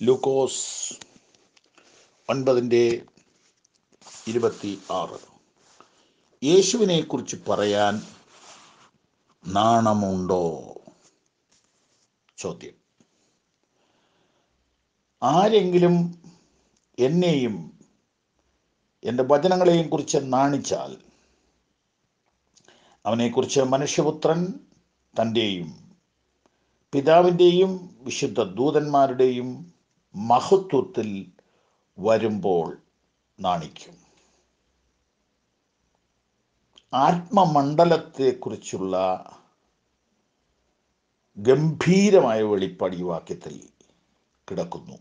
ലൂക്കോസ് ഒൻപതിൻ്റെ ഇരുപത്തി ആറ് യേശുവിനെ കുറിച്ച് പറയാൻ നാണമുണ്ടോ ചോദ്യം ആരെങ്കിലും എന്നെയും എൻ്റെ വചനങ്ങളെയും കുറിച്ച് നാണിച്ചാൽ അവനെക്കുറിച്ച് മനുഷ്യപുത്രൻ തൻ്റെയും പിതാവിൻ്റെയും വിശുദ്ധ ദൂതന്മാരുടെയും മഹത്വത്തിൽ വരുമ്പോൾ നാണിക്കും ആത്മമണ്ഡലത്തെക്കുറിച്ചുള്ള ഗംഭീരമായ വെളിപ്പാട് ഈ വാക്യത്തിൽ കിടക്കുന്നു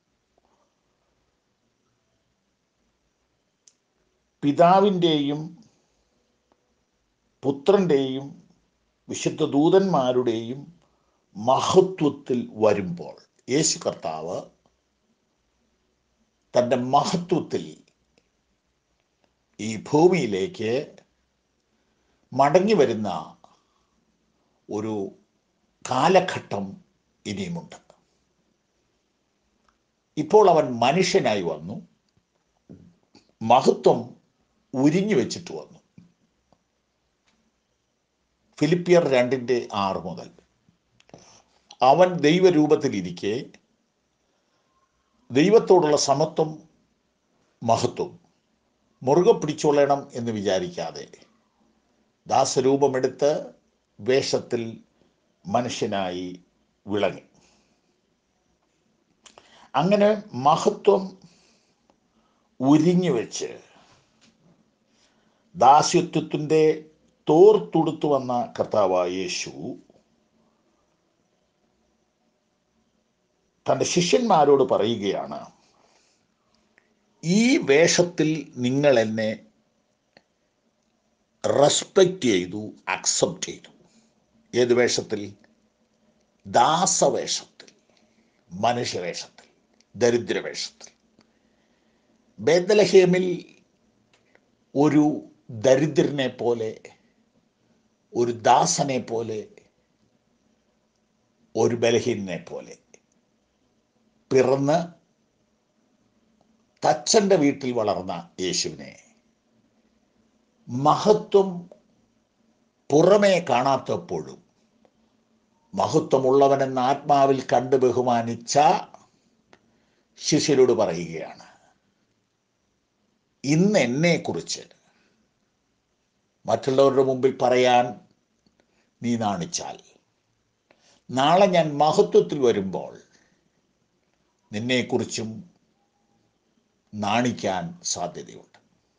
പിതാവിൻ്റെയും പുത്രൻ്റെയും വിശുദ്ധ ദൂതന്മാരുടെയും മഹത്വത്തിൽ വരുമ്പോൾ യേശു കർത്താവ് തൻ്റെ മഹത്വത്തിൽ ഈ ഭൂമിയിലേക്ക് മടങ്ങി വരുന്ന ഒരു കാലഘട്ടം ഇനിയുമുണ്ട് ഇപ്പോൾ അവൻ മനുഷ്യനായി വന്നു മഹത്വം ഉരിഞ്ഞു വെച്ചിട്ട് വന്നു ഫിലിപ്പിയർ രണ്ടിൻ്റെ ആറ് മുതൽ അവൻ ദൈവരൂപത്തിലിരിക്കെ ദൈവത്തോടുള്ള സമത്വം മഹത്വം മുറുകെ പിടിച്ചോളണം എന്ന് വിചാരിക്കാതെ ദാസരൂപമെടുത്ത് വേഷത്തിൽ മനുഷ്യനായി വിളങ്ങി അങ്ങനെ മഹത്വം ഉരിഞ്ഞു വെച്ച് ദാസ്യത്വത്തിൻ്റെ തോർത്തൊടുത്തു വന്ന കർത്താവായ യേശു തൻ്റെ ശിഷ്യന്മാരോട് പറയുകയാണ് ഈ വേഷത്തിൽ നിങ്ങൾ എന്നെ റെസ്പെക്റ്റ് ചെയ്തു അക്സെപ്റ്റ് ചെയ്തു ഏത് വേഷത്തിൽ ദാസവേഷത്തിൽ മനുഷ്യവേഷത്തിൽ ദരിദ്രവേഷത്തിൽ ബേദലഹേമിൽ ഒരു ദരിദ്രനെ പോലെ ഒരു ദാസനെ പോലെ ഒരു ബലഹീനനെ പോലെ പിറന്ന് തച്ചൻ്റെ വീട്ടിൽ വളർന്ന യേശുവിനെ മഹത്വം പുറമേ കാണാത്തപ്പോഴും മഹത്വമുള്ളവനെന്ന ആത്മാവിൽ കണ്ട് ബഹുമാനിച്ച ശിഷ്യരോട് പറയുകയാണ് ഇന്ന് എന്നെക്കുറിച്ച് മറ്റുള്ളവരുടെ മുമ്പിൽ പറയാൻ നീ നാണിച്ചാൽ നാളെ ഞാൻ മഹത്വത്തിൽ വരുമ്പോൾ നിന്നെക്കുറിച്ചും നാണിക്കാൻ സാധ്യതയുണ്ട്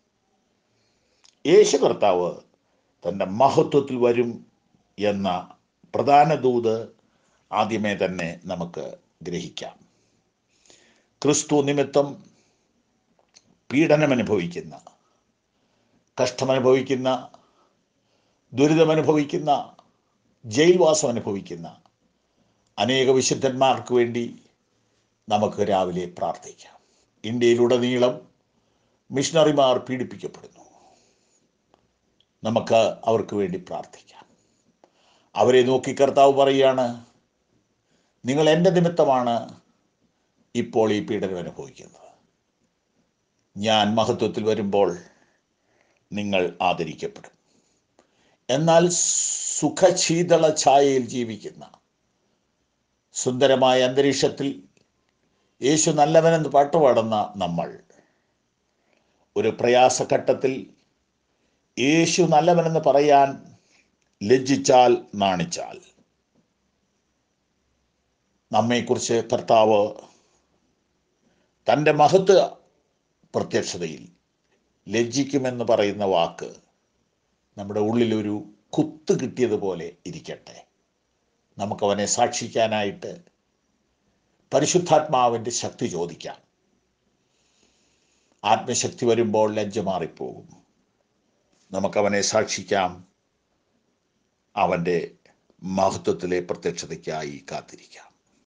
യേശു കർത്താവ് തൻ്റെ മഹത്വത്തിൽ വരും എന്ന പ്രധാന ദൂത് ആദ്യമേ തന്നെ നമുക്ക് ഗ്രഹിക്കാം ക്രിസ്തു നിമിത്തം പീഡനമനുഭവിക്കുന്ന കഷ്ടമനുഭവിക്കുന്ന ദുരിതമനുഭവിക്കുന്ന ജയിൽവാസം അനുഭവിക്കുന്ന അനേക വിശുദ്ധന്മാർക്ക് വേണ്ടി നമുക്ക് രാവിലെ പ്രാർത്ഥിക്കാം ഇന്ത്യയിലുടനീളം മിഷണറിമാർ പീഡിപ്പിക്കപ്പെടുന്നു നമുക്ക് അവർക്ക് വേണ്ടി പ്രാർത്ഥിക്കാം അവരെ നോക്കി കർത്താവ് പറയുകയാണ് നിങ്ങൾ എൻ്റെ നിമിത്തമാണ് ഇപ്പോൾ ഈ പീഡനം അനുഭവിക്കുന്നത് ഞാൻ മഹത്വത്തിൽ വരുമ്പോൾ നിങ്ങൾ ആദരിക്കപ്പെടും എന്നാൽ സുഖശീതള ഛായയിൽ ജീവിക്കുന്ന സുന്ദരമായ അന്തരീക്ഷത്തിൽ യേശു നല്ലവനെന്ന് പാട്ടുപാടുന്ന നമ്മൾ ഒരു പ്രയാസഘട്ടത്തിൽ യേശു നല്ലവനെന്ന് പറയാൻ ലജ്ജിച്ചാൽ നാണിച്ചാൽ നമ്മെക്കുറിച്ച് കർത്താവ് തൻ്റെ മഹത്വ പ്രത്യക്ഷതയിൽ ലജ്ജിക്കുമെന്ന് പറയുന്ന വാക്ക് നമ്മുടെ ഉള്ളിലൊരു കുത്ത് കിട്ടിയതുപോലെ ഇരിക്കട്ടെ നമുക്കവനെ സാക്ഷിക്കാനായിട്ട് പരിശുദ്ധാത്മാവിൻ്റെ ശക്തി ചോദിക്കാം ആത്മശക്തി വരുമ്പോൾ ലജ്ജ മാറിപ്പോകും നമുക്കവനെ സാക്ഷിക്കാം അവൻ്റെ മഹത്വത്തിലെ പ്രത്യക്ഷതയ്ക്കായി കാത്തിരിക്കാം